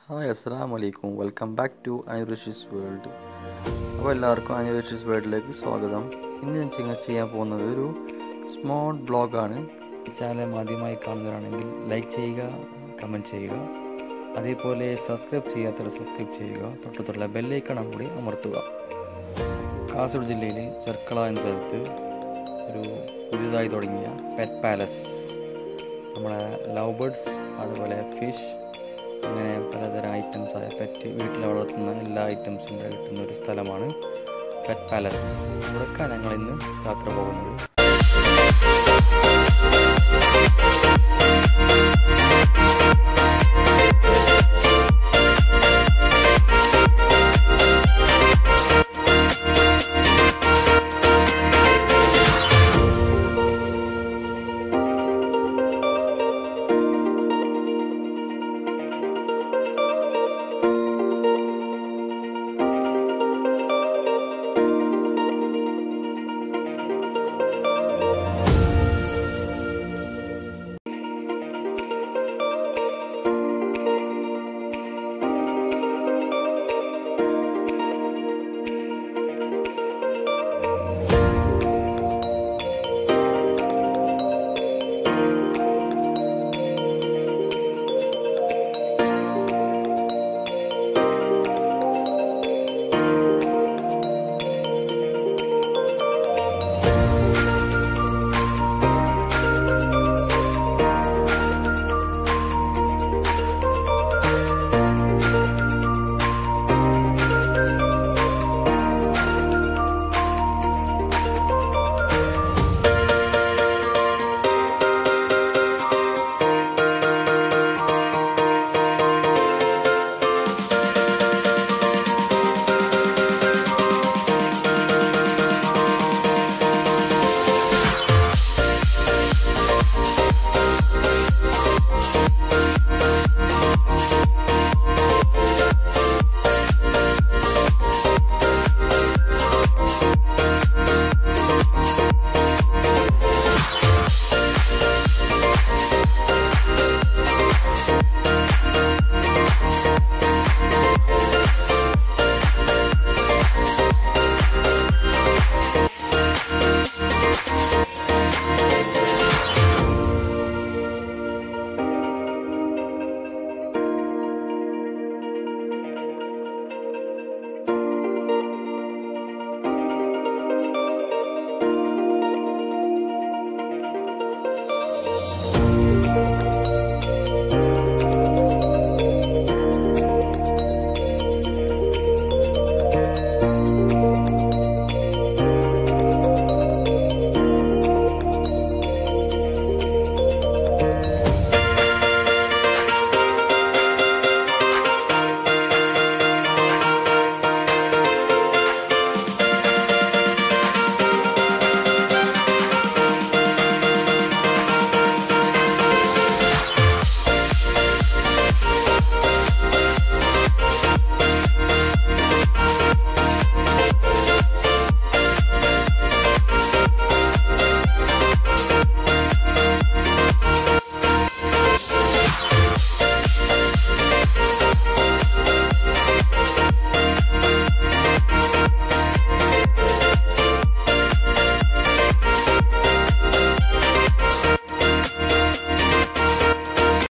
hi അസ്സാം വലൈക്കും welcome back to Anirushi's world അപ്പോൾ എല്ലാവർക്കും അനിറുഷീസ് വേൾഡിലേക്ക് സ്വാഗതം ഇന്ന് ഞാൻ ചെയ്യ- ചെയ്യാൻ പോകുന്നത് ഒരു സ്മോൾ ബ്ലോഗാണ് ഈ ചാനൽ ആദ്യമായി കാണുന്നവരാണെങ്കിൽ ലൈക്ക് ചെയ്യുക കമൻറ്റ് ചെയ്യുക അതേപോലെ സബ്സ്ക്രൈബ് ചെയ്യാത്തവർ സബ്സ്ക്രൈബ് ചെയ്യുക തൊട്ടത്തുള്ള ബെല്ലൈക്കണം കൂടി അമർത്തുക കാസർഗോഡ് ജില്ലയിൽ ചെർക്കള എന്ന സ്ഥലത്ത് ഒരു പുതിയതായി തുടങ്ങിയ പെറ്റ് പാലസ് നമ്മുടെ ലവ് ബേർഡ്സ് അതുപോലെ ഫിഷ് അങ്ങനെ പലതരം ഐറ്റംസ് ആയ പെറ്റ് വീട്ടിൽ വളർത്തുന്ന എല്ലാ ഐറ്റംസും ഇവിടെ കിട്ടുന്ന ഒരു സ്ഥലമാണ് പെറ്റ് പാലസ് ഇവിടെയൊക്കെ ഞങ്ങൾ ഇന്ന് യാത്ര പോകുന്നത്